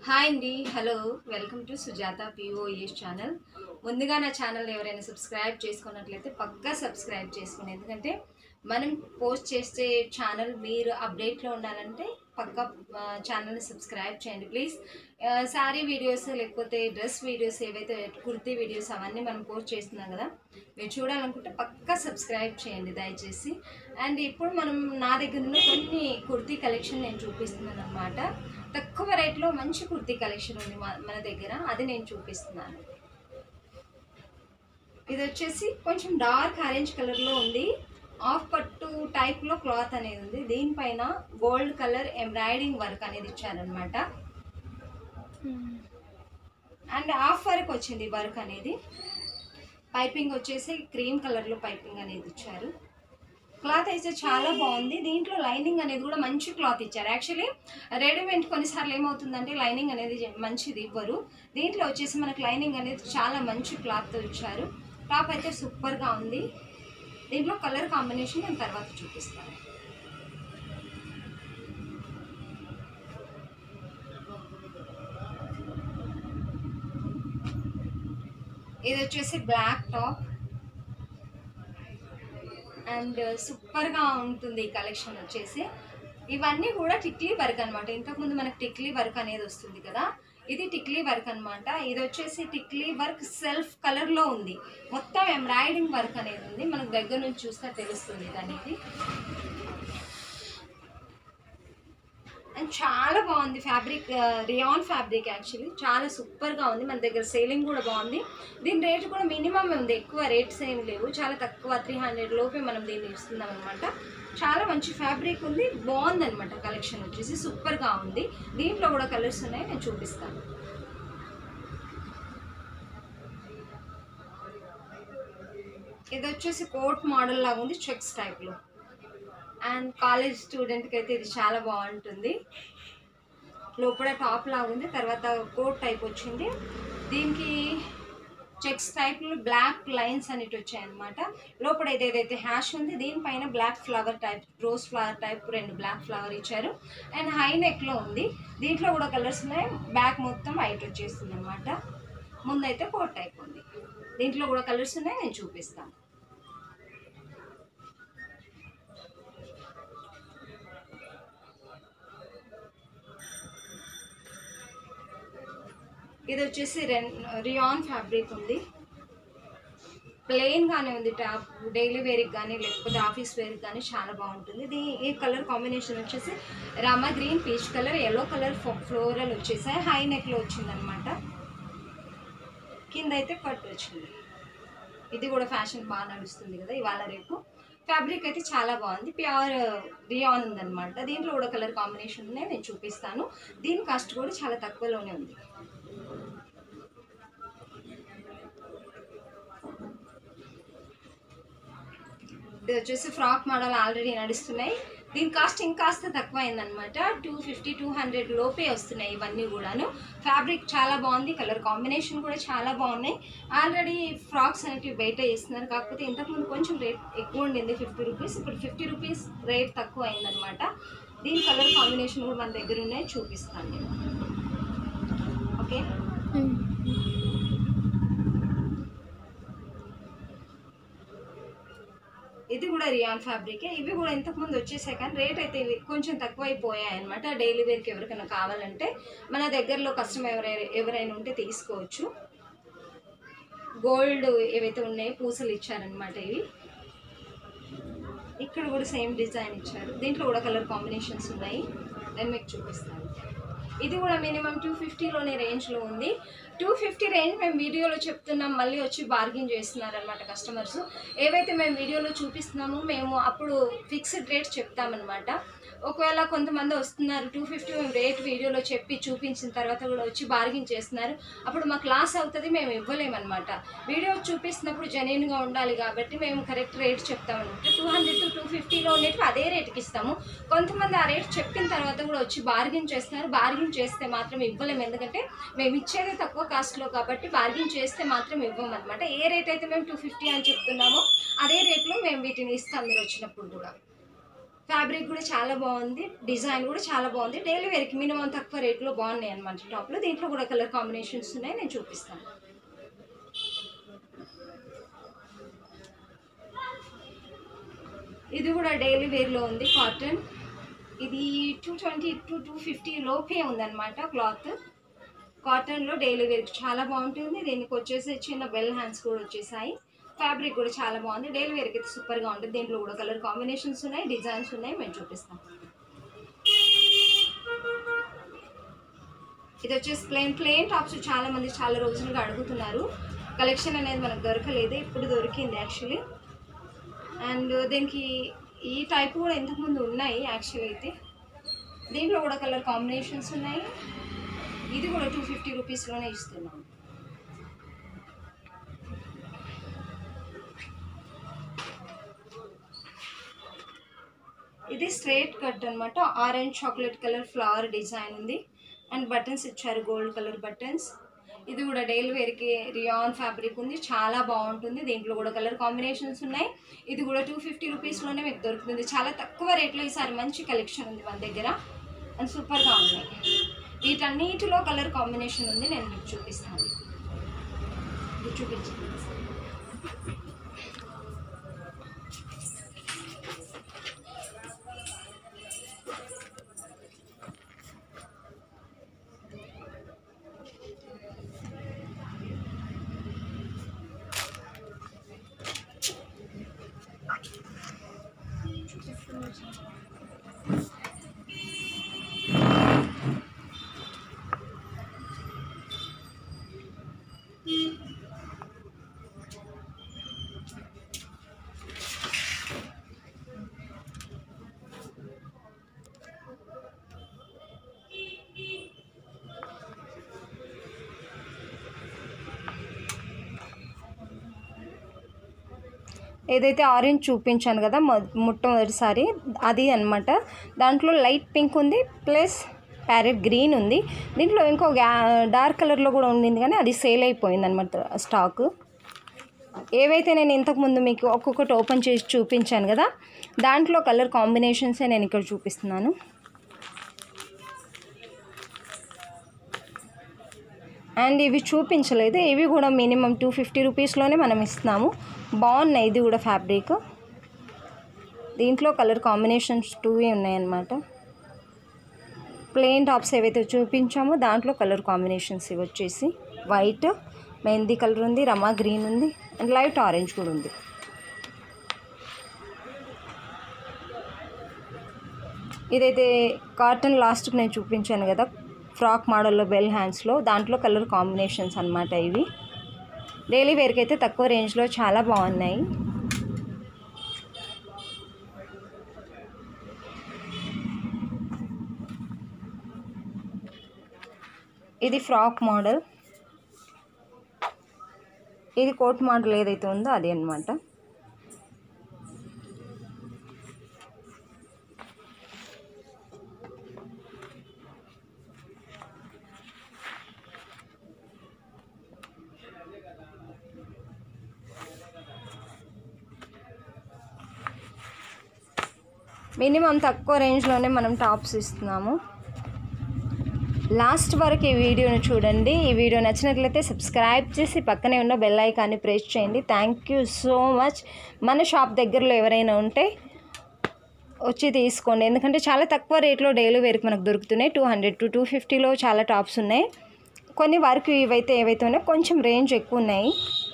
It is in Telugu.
హాయ్ అండి hello welcome to Sujatha POS channel ముందుగా నా ఛానల్ ఎవరైనా సబ్స్క్రైబ్ చేసుకున్నట్లయితే పక్కా సబ్స్క్రైబ్ చేసుకోండి ఎందుకంటే మనం పోస్ట్ చేసే ఛానల్ మీరు అప్డేట్లో ఉండాలంటే పక్కా ఛానల్ని సబ్స్క్రైబ్ చేయండి ప్లీజ్ శారీ వీడియోస్ లేకపోతే డ్రెస్ వీడియోస్ ఏవైతే కుర్తీ వీడియోస్ అవన్నీ మనం పోస్ట్ చేస్తున్నాం కదా మీరు చూడాలనుకుంటే పక్కా సబ్స్క్రైబ్ చేయండి దయచేసి అండ్ ఇప్పుడు మనం నా దగ్గర ఉన్న కొన్ని కుర్తీ కలెక్షన్ నేను చూపిస్తున్నాను అనమాట తక్కువ రేట్లో మంచి కుర్తీ కలెక్షన్ ఉంది మా- మన దగ్గర అది నేను చూపిస్తున్నాను ఇది వచ్చేసి కొంచెం డార్క్ ఆరెంజ్ కలర్లో ఉంది ఆఫ్ పట్టు టైప్లో క్లాత్ అనేది ఉంది దీనిపైన గోల్డ్ కలర్ ఎంబ్రాయిడింగ్ వర్క్ అనేది ఇచ్చారనమాట అండ్ హాఫ్ వర్క్ వచ్చింది వర్క్ అనేది పైపింగ్ వచ్చేసి క్రీమ్ కలర్లో పైపింగ్ అనేది ఇచ్చారు క్లాత్ అయితే చాలా బాగుంది దీంట్లో లైనింగ్ అనేది కూడా మంచి క్లాత్ ఇచ్చారు యాక్చువల్లీ రెడీమేడ్ కొన్నిసార్లు ఏమవుతుందంటే లైనింగ్ అనేది జ- మంచిది ఇవ్వరు దీంట్లో వచ్చేసి మనకు లైనింగ్ అనేది చాలా మంచి క్లాత్తో ఇచ్చారు టాప్ అయితే సూపర్గా ఉంది దీంట్లో కలర్ కాంబినేషన్ నేను తర్వాత చూపిస్తాను ఇది వచ్చేసి బ్లాక్ టాప్ అండ్ సూపర్గా ఉంటుంది ఈ కలెక్షన్ వచ్చేసి ఇవన్నీ కూడా టిక్లీ వర్క్ అనమాట ఇంతకుముందు మనకి టిక్లీ వర్క్ అనేది వస్తుంది కదా ఇది టిక్లీ వర్క్ అన్నమాట ఇది వచ్చేసి టిక్లీ వర్క్ సెల్ఫ్ కలర్లో ఉంది మొత్తం ఎంబ్రాయిడింగ్ వర్క్ అనేది ఉంది మనకు దగ్గర నుంచి చూస్తే తెలుస్తుంది ఇది అనేది అండ్ చాలా బాగుంది ఫ్యాబ్రిక్ రియాన్ ఫ్యాబ్రిక్ యాక్చువల్లీ చాలా సూపర్గా ఉంది మన దగ్గర సేలింగ్ కూడా బాగుంది దీని రేట్ కూడా మినిమం ఉంది ఎక్కువ రేట్స్ ఏమి లేవు చాలా తక్కువ త్రీ హండ్రెడ్ లోపే మనం దీన్ని ఇస్తున్నాం అనమాట చాలా మంచి ఫ్యాబ్రిక్ ఉంది బాగుంది అనమాట కలెక్షన్ వచ్చేసి సూపర్గా ఉంది దీంట్లో కూడా కలర్స్ ఉన్నాయి నేను చూపిస్తాను ఇది వచ్చేసి కోట్ మోడల్ లాగా ఉంది చెక్స్ టైప్లో అండ్ కాలేజ్ స్టూడెంట్కి అయితే ఇది చాలా బాగుంటుంది లోపల టాప్ లాగా ఉంది తర్వాత కోట్ టైప్ వచ్చింది దీనికి చెక్స్ టైప్లో బ్లాక్ లైన్స్ అనేవి వచ్చాయన్నమాట లోపల అయితే ఏదైతే హ్యాష్ ఉంది దీనిపైన black flower type rose flower type రెండు బ్లాక్ ఫ్లవర్ ఇచ్చారు అండ్ హై నెక్లో ఉంది దీంట్లో కూడా కలర్స్ ఉన్నాయి బ్యాక్ మొత్తం వైట్ వచ్చేస్తుంది అనమాట ముందైతే కోట్ టైప్ ఉంది దీంట్లో కూడా కలర్స్ ఉన్నాయి నేను చూపిస్తాను ఇది వచ్చేసి రెన్ రియాన్ ఫ్యాబ్రిక్ ఉంది ప్లెయిన్ గానే ఉంది టాప్ డైలీ వేర్కి కానీ లేకపోతే ఆఫీస్ వేర్కి కానీ చాలా బాగుంటుంది ఇది ఈ కలర్ కాంబినేషన్ వచ్చేసి Rama green peach colour yellow colour floral వచ్చేసాయి హై నెక్లో వచ్చిందనమాట కింద అయితే కట్ వచ్చింది ఇది కూడా ఫ్యాషన్ బాగా నడుస్తుంది కదా ఇవాళ రేపు ఫ్యాబ్రిక్ అయితే చాలా బాగుంది ప్యూర్ రియాన్ ఉందన్నమాట దీంట్లో కూడా కలర్ కాంబినేషన్ ఉన్నాయి నేను చూపిస్తాను దీని కాస్ట్ కూడా చాలా తక్కువలోనే ఉంది ఇది వచ్చేసి ఫ్రాక్ మోడల్ ఆల్రెడీ నడుస్తున్నాయి దీని కాస్ట్ ఇంకాస్త తక్కువ అయిందనమాట టూ ఫిఫ్టీ టూ హండ్రెడ్ లోపే వస్తున్నాయి ఇవన్నీ కూడాను ఫ్యాబ్రిక్ చాలా బాగుంది కలర్ కాంబినేషన్ కూడా చాలా బాగున్నాయి ఆల్రెడీ ఫ్రాక్స్ అనేటివి బయట వేస్తున్నారు కాకపోతే ఇంతకుముందు కొంచెం రేట్ ఎక్కువ ఉండింది ఫిఫ్టీ రూపీస్ ఇప్పుడు ఫిఫ్టీ రూపీస్ రేట్ తక్కువ అయిందనమాట దీని కలర్ కాంబినేషన్ కూడా మన దగ్గర ఉన్నాయి చూపిస్తాను నేను ఓకే ఇది కూడా రియాన్ ఫ్యాబ్రికే ఇవి కూడా ఇంతకుముందు వచ్చేసాయి కానీ రేట్ అయితే ఇవి కొంచెం తక్కువ అయిపోయాయి అనమాట డైలీ వేర్కి ఎవరికైనా కావాలంటే మన దగ్గరలో కస్టమర్ ఎవరైనా ఎవరైనా ఉంటే తీసుకోవచ్చు గోల్డ్ ఏవైతే ఉన్నాయో పూసలు ఇచ్చారనమాట ఇవి ఇక్కడ కూడా సేమ్ డిజైన్ ఇచ్చారు దీంట్లో కూడా కలర్ కాంబినేషన్స్ ఉన్నాయి నేను మీకు చూపిస్తాను ఇది కూడా మినిమం టూ ఫిఫ్టీలోనే రేంజ్లో ఉంది టూ ఫిఫ్టీ రేంజ్ మేము వీడియోలో చెప్తున్నాం మళ్ళీ వచ్చి బార్గెన్ చేస్తున్నారు అనమాట కస్టమర్స్ ఏవైతే మేము వీడియోలో చూపిస్తున్నామో మేము అప్పుడు ఫిక్స్డ్ రేట్ చెప్తామన్నమాట ఒకవేళ కొంతమంది వస్తున్నారు టూ ఫిఫ్టీ మేము రేట్ వీడియోలో చెప్పి చూపించిన తర్వాత కూడా వచ్చి బార్గెన్ చేస్తున్నారు అప్పుడు మాకు లాస్ అవుతుంది మేము ఇవ్వలేమన్నమాట వీడియో చూపిస్తున్నప్పుడు జెన్యున్గా ఉండాలి కాబట్టి మేము కరెక్ట్ రేట్ చెప్తామన్నమాట టూ హండ్రెడ్ టు టూ ఫిఫ్టీలో ఉండేవి అదే రేట్కి ఇస్తాము కొంతమంది ఆ రేట్ చెప్పిన తర్వాత కూడా వచ్చి బార్గెన్ చేస్తున్నారు బార్గెన్ చేస్తే మాత్రం ఇవ్వలేము ఎందుకంటే మేము ఇచ్చేది తక్కువ కాస్ట్లో కాబట్టి బార్గెన్ చేస్తే మాత్రం ఇవ్వమన్నమాట ఏ రేట్ అయితే మేము టూ ఫిఫ్టీ అని చెప్తున్నామో అదే రేట్లో మేము వీటిని ఇస్తాం మీరు వచ్చినప్పుడు కూడా ఫ్యాబ్రిక్ కూడా చాలా బాగుంది డిజైన్ కూడా చాలా బాగుంది డైలీ వేర్కి మినిమం తక్కువ రేట్లో బాగున్నాయి అనమాట టాప్లో దీంట్లో కూడా కలర్ కాంబినేషన్స్ ఉన్నాయి నేను చూపిస్తాను ఇది కూడా డైలీ వేర్లో ఉంది కాటన్ ఇది two twenty to two fifty లోపే ఉందన్నమాట క్లాత్ కాటన్లో డైలీ వేర్ చాలా బాగుంటుంది దీనికి వచ్చేసి చిన్న బెల్ హ్యాండ్స్ కూడా వచ్చేసాయి ఫ్యాబ్రిక్ కూడా చాలా బాగుంది డైలీ వేర్కి అయితే సూపర్గా ఉంటుంది దీంట్లో కూడా కలర్ కాంబినేషన్స్ ఉన్నాయి డిజైన్స్ ఉన్నాయి మేము చూపిస్తాం ఇది వచ్చేసి ప్లెయిన్ ప్లెయిన్ టాప్స్ చాలా మంది చాలా రోజులుగా అడుగుతున్నారు కలెక్షన్ అనేది మనకు దొరకలేదు ఇప్పుడు దొరికింది యాక్చువల్లీ అండ్ దీనికి ఈ టైప్ కూడా ఇంతకుముందు ఉన్నాయి యాక్చువల్లీ అయితే దీంట్లో కూడా కలర్ కాంబినేషన్స్ ఉన్నాయి ఇది కూడా టూ ఫిఫ్టీ రూపీస్లోనే ఇస్తున్నాం ఇది స్ట్రేట్ కట్ అనమాట orange chocolate colour flower design ఉంది అండ్ బటన్స్ ఇచ్చారు గోల్డ్ కలర్ బటన్స్ ఇది కూడా డైలీ వేర్కి రియాన్ ఫ్యాబ్రిక్ ఉంది చాలా బాగుంటుంది దీంట్లో కూడా కలర్ కాంబినేషన్స్ ఉన్నాయి ఇది కూడా టూ ఫిఫ్టీ రూపీస్లోనే మీకు దొరుకుతుంది చాలా తక్కువ రేట్లో ఈసారి మంచి కలెక్షన్ ఉంది మన దగ్గర అండ్ సూపర్గా ఉన్నాయి వీటన్నిటిలో కలర్ కాంబినేషన్ ఉంది నేను మీకు చూపిస్తాను ఇది చూపించండి ఏదైతే ఆరెంజ్ చూపించాను కదా మొ- మొట్టమొదటిసారి అది అన్నమాట దాంట్లో లైట్ పింక్ ఉంది ప్లస్ ప్యారెట్ గ్రీన్ ఉంది దీంట్లో ఇంకో గ్యా- డార్క్ కలర్లో కూడా ఉండింది కానీ అది సేల్ అయిపోయింది అనమాట స్టాక్ ఏవైతే నేను ఇంతకుముందు మీకు ఒక్కొక్కటి ఓపెన్ చేసి చూపించాను కదా దాంట్లో కలర్ కాంబినేషన్సే నేను ఇక్కడ చూపిస్తున్నాను అండ్ ఇవి చూపించలేదు ఇవి కూడా మినిమం టూ ఫిఫ్టీ రూపీస్లోనే మనం ఇస్తున్నాము బాగున్నాయి ఇది కూడా ఫ్యాబ్రిక్ దీంట్లో కలర్ కాంబినేషన్స్ టూ ఉన్నాయన్నమాట ప్లెయిన్ టాప్స్ ఏవైతే చూపించామో దాంట్లో కలర్ కాంబినేషన్స్ ఇవి వచ్చేసి వైట్ మెహందీ కలర్ ఉంది రమా గ్రీన్ ఉంది అండ్ లైట్ ఆరెంజ్ కూడా ఉంది ఇదైతే కాటన్ లాస్ట్కి నేను చూపించాను కదా ఫ్రాక్ మోడల్లో బెల్ హ్యాండ్స్లో దాంట్లో కలర్ కాంబినేషన్స్ అన్నమాట ఇవి డైలీ వేర్కి అయితే తక్కువ రేంజ్లో చాలా బాగున్నాయి ఇది ఫ్రాక్ మోడల్ ఇది కోట్ మోడల్ ఏదైతే ఉందో అది అన్నమాట మినిమం తక్కువ రేంజ్లోనే మనం టాప్స్ ఇస్తున్నాము లాస్ట్ వరకు ఈ వీడియోని చూడండి ఈ వీడియో నచ్చినట్లయితే సబ్స్క్రైబ్ చేసి పక్కనే ఉన్న బెల్ ఐకాన్ని ప్రెస్ చేయండి థ్యాంక్ యూ సో మచ్ మన షాప్ దగ్గరలో ఎవరైనా ఉంటే వచ్చి తీసుకోండి ఎందుకంటే చాలా తక్కువ రేట్లో డైలీ వేర్కి మనకు దొరుకుతున్నాయి టూ హండ్రెడ్ టు టూ ఫిఫ్టీలో చాలా టాప్స్ ఉన్నాయి కొన్ని వరకు ఇవైతే ఏవైతే ఉన్నాయో కొంచెం రేంజ్ ఎక్కువ ఉన్నాయి